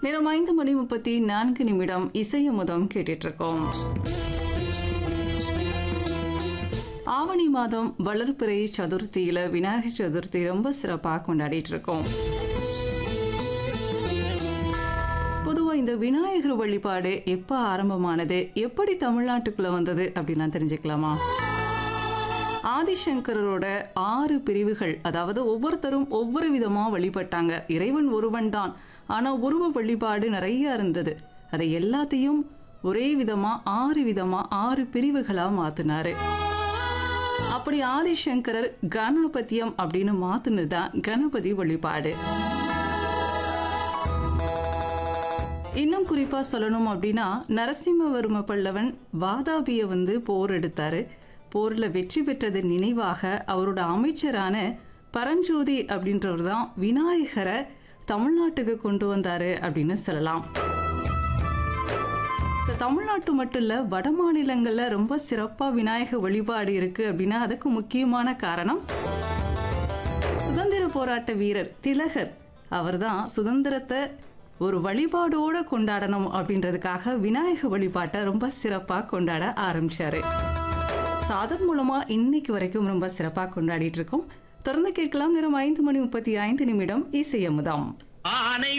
நேரம் ஐந்து மணி முப்பத்தி நான்கு நிமிடம் இசையமுதம் கேட்டுட்டு இருக்கோம் ஆவணி மாதம் வளர்பிறை சதுர்த்தியில விநாயகர் சதுர்த்தி ரொம்ப சிறப்பாக கொண்டாடிட்டு இருக்கோம் பொதுவாக இந்த விநாயகர் வழிபாடு எப்போ ஆரம்பமானது எப்படி தமிழ்நாட்டுக்குள்ள வந்தது அப்படின்லாம் தெரிஞ்சுக்கலாமா ஆதிசங்கரோட ஆறு பிரிவுகள் அதாவது ஒவ்வொருத்தரும் ஒவ்வொரு விதமாக வழிபட்டாங்க இறைவன் ஒருவன் தான் ஆனால் உருவ வழிபாடு நிறைய இருந்தது அதை எல்லாத்தையும் ஒரே விதமாக ஆறு விதமாக ஆறு பிரிவுகளாக மாற்றினாரு அப்படி ஆதிசங்கரர் கணபதியம் அப்படின்னு மாற்றினது தான் கணபதி வழிபாடு இன்னும் குறிப்பா சொல்லணும் அப்படின்னா நரசிம்மவர்ம பல்லவன் வாதாபியை வந்து போர் எடுத்தாரு போர்ல வெற்றி பெற்றது நினைவாக அவரோட அமைச்சரான பரஞ்சோதி அப்படின்றவர் தான் விநாயகரை தமிழ்நாட்டுக்கு கொண்டு வந்தாரு அப்படின்னு சொல்லலாம் இப்ப தமிழ்நாட்டு மட்டும் இல்ல வட மாநிலங்கள்ல ரொம்ப சிறப்பா விநாயக வழிபாடு இருக்கு அப்படின்னா அதுக்கு முக்கியமான காரணம் சுதந்திர போராட்ட வீரர் திலகர் அவர்தான் சுதந்திரத்தை ஒரு வழிபாடோட கொண்டாடணும் அப்படின்றதுக்காக விநாயக வழிபாட்டை ரொம்ப சிறப்பா கொண்டாட ஆரம்பிச்சாரு So, அதன் மூலமா இன்னைக்கு வரைக்கும் ரொம்ப சிறப்பா கொண்டாடிட்டு இருக்கோம் தொடர்ந்து கேட்கலாம் நேரம் ஐந்து மணி முப்பத்தி ஐந்து நிமிடம் இசையமுதாம் ஆனை